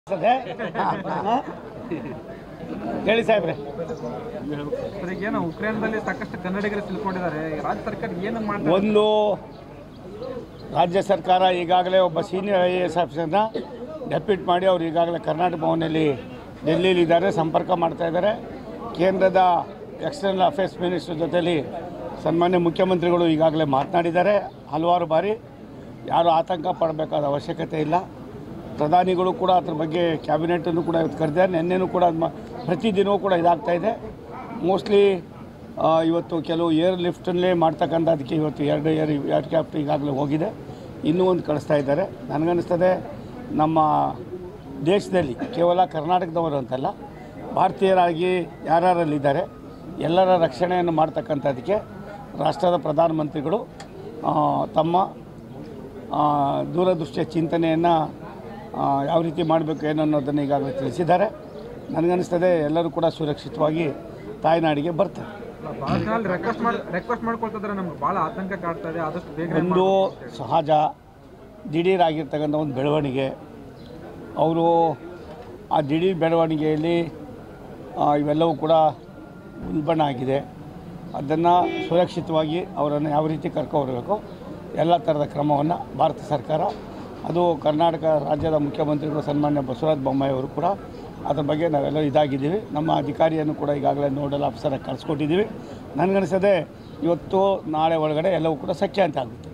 ಅನ್ಸ್ತದೆ? ಹಾ? ಹೇಳಿ ಸಾಹೇಬ್ರೆ ಸರ್ ಏನು ಉಕ್ರೇನ್ದಲ್ಲಿ ಸಾಕಷ್ಟು ಕನ್ನಡಿಗರು ತಿಳ್ಕೊಂಡಿದ್ದಾರೆ ರಾಜ್ಯ ಸರ್ಕಾರ ಏನು ಮಾಡ್ತಾರೆ ಒಂದು ರಾಜ್ಯ ಸರ್ಕಾರ ಈಗಾಗಲೇ ಒಬ್ಬ ಸೀನಿಯರ್ ಐ ಎ ಎಸ್ ಆಫೀಸರ್ನ ಡೆಪ್ಯೂಟ್ ಮಾಡಿ ಅವರು ಈಗಾಗಲೇ ಕರ್ನಾಟಕ ಭವನಲ್ಲಿ ಡೆಲ್ಲಿಲಿ ಇದ್ದಾರೆ ಸಂಪರ್ಕ ಮಾಡ್ತಾ ಇದ್ದಾರೆ ಕೇಂದ್ರದ ಎಕ್ಸ್ಟರ್ನಲ್ ಅಫೇರ್ಸ್ ಮಿನಿಸ್ಟರ್ ಜೊತೆಲಿ ಸನ್ಮಾನ್ಯ ಮುಖ್ಯಮಂತ್ರಿಗಳು ಈಗಾಗಲೇ ಮಾತನಾಡಿದ್ದಾರೆ ಹಲವಾರು ಬಾರಿ ಯಾರು ಆತಂಕ ಪಡಬೇಕಾದ ಅವಶ್ಯಕತೆ ಇಲ್ಲ ಪ್ರಧಾನಿಗಳು ಕೂಡ ಅದ್ರ ಬಗ್ಗೆ ಕ್ಯಾಬಿನೆಟನ್ನು ಕೂಡ ಇವತ್ತು ಕರೆದಿದ್ದಾರೆ ನಿನ್ನೆನೂ ಕೂಡ ಅದ್ ಮ- ಪ್ರತಿದಿನವೂ ಕೂಡ ಇದಾಗ್ತಾ ಇದೆ ಮೋಸ್ಟ್ಲಿ ಇವತ್ತು ಕೆಲವು ಏರ್ ಲಿಫ್ಟಲ್ಲೇ ಮಾಡ್ತಕ್ಕಂಥದ್ದಕ್ಕೆ ಇವತ್ತು ಎರಡು ಏರ್ ಏರ್ಕ್ರಾಫ್ಟ್ ಈಗಾಗಲೇ ಹೋಗಿದೆ ಇನ್ನೂ ಒಂದು ಕಳಿಸ್ತಾ ಇದ್ದಾರೆ ನನಗನ್ನಿಸ್ತದೆ ನಮ್ಮ ದೇಶದಲ್ಲಿ ಕೇವಲ ಕರ್ನಾಟಕದವರು ಅಂತಲ್ಲ ಭಾರತೀಯರಾಗಿ ಯಾರ್ಯಾರಲ್ಲಿದ್ದಾರೆ ಎಲ್ಲರ ರಕ್ಷಣೆಯನ್ನು ಮಾಡ್ತಕ್ಕಂಥದ್ದಕ್ಕೆ ರಾಷ್ಟ್ರದ ಪ್ರಧಾನಮಂತ್ರಿಗಳು ಆ, ತಮ್ಮ ಆ, ದೂರದೃಷ್ಟಿಯ ಚಿಂತನೆಯನ್ನು ಯಾವ ರೀತಿ ಮಾಡಬೇಕು ಏನು ಅನ್ನೋದನ್ನು ಈಗಾಗಲೇ ತಿಳಿಸಿದ್ದಾರೆ ನನಗನ್ನಿಸ್ತದೆ ಎಲ್ಲರೂ ಕೂಡ ಸುರಕ್ಷಿತವಾಗಿ ತಾಯ್ನಾಡಿಗೆ ಬರ್ತಾರೆ ಭಾಳ ಜನ ರಿಕ್ವೆಸ್ಟ್ ಮಾಡಿ ರಿಕ್ವೆಸ್ಟ್ ಮಾಡ್ಕೊಳ್ತಿದ್ರೆ ನಮ್ಗೆ ಭಾಳ ಆತಂಕ ಕಾಡ್ತಾ ಇದೆ ಆದಷ್ಟು ಬೇಗ ಒಂದು ಸಹಜ ದಿಢೀರಾಗಿರ್ತಕ್ಕಂಥ ಒಂದು ಬೆಳವಣಿಗೆ ಅವರು ಆ ದಿಢೀರ್ ಬೆಳವಣಿಗೆಯಲ್ಲಿ ಆ, ಇವೆಲ್ಲವೂ ಕೂಡ ಉಲ್ಬಣ ಆಗಿದೆ ಅದನ್ನು ಸುರಕ್ಷಿತವಾಗಿ ಅವರನ್ನು ಯಾವ ರೀತಿ ಕರ್ಕೊಬರಬೇಕು ಎಲ್ಲ ಥರದ ಕ್ರಮವನ್ನು ಭಾರತ ಸರ್ಕಾರ ಅದು ಕರ್ನಾಟಕ ರಾಜ್ಯದ ಮುಖ್ಯಮಂತ್ರಿಗಳು ಸನ್ಮಾನ್ಯ ಬಸವರಾಜ ಬೊಮ್ಮಾಯಿ ಅವರು ಕೂಡ ಅದ್ರ ಬಗ್ಗೆ ನಾವೆಲ್ಲ ಇದಾಗಿದ್ದೀವಿ ನಮ್ಮ ಅಧಿಕಾರಿಯನ್ನು ಕೂಡ ಈಗಾಗಲೇ ನೋಡಲ್ ಆಫೀಸರಾಗಿ ಕಳಿಸ್ಕೊಟ್ಟಿದ್ದೀವಿ ನನಗನ್ನಿಸದೆ ಇವತ್ತು ನಾಳೆ ಒಳಗಡೆ ಎಲ್ಲವೂ ಕೂಡ ಸಖ್ಯ ಅಂತ ಆಗುತ್ತೆ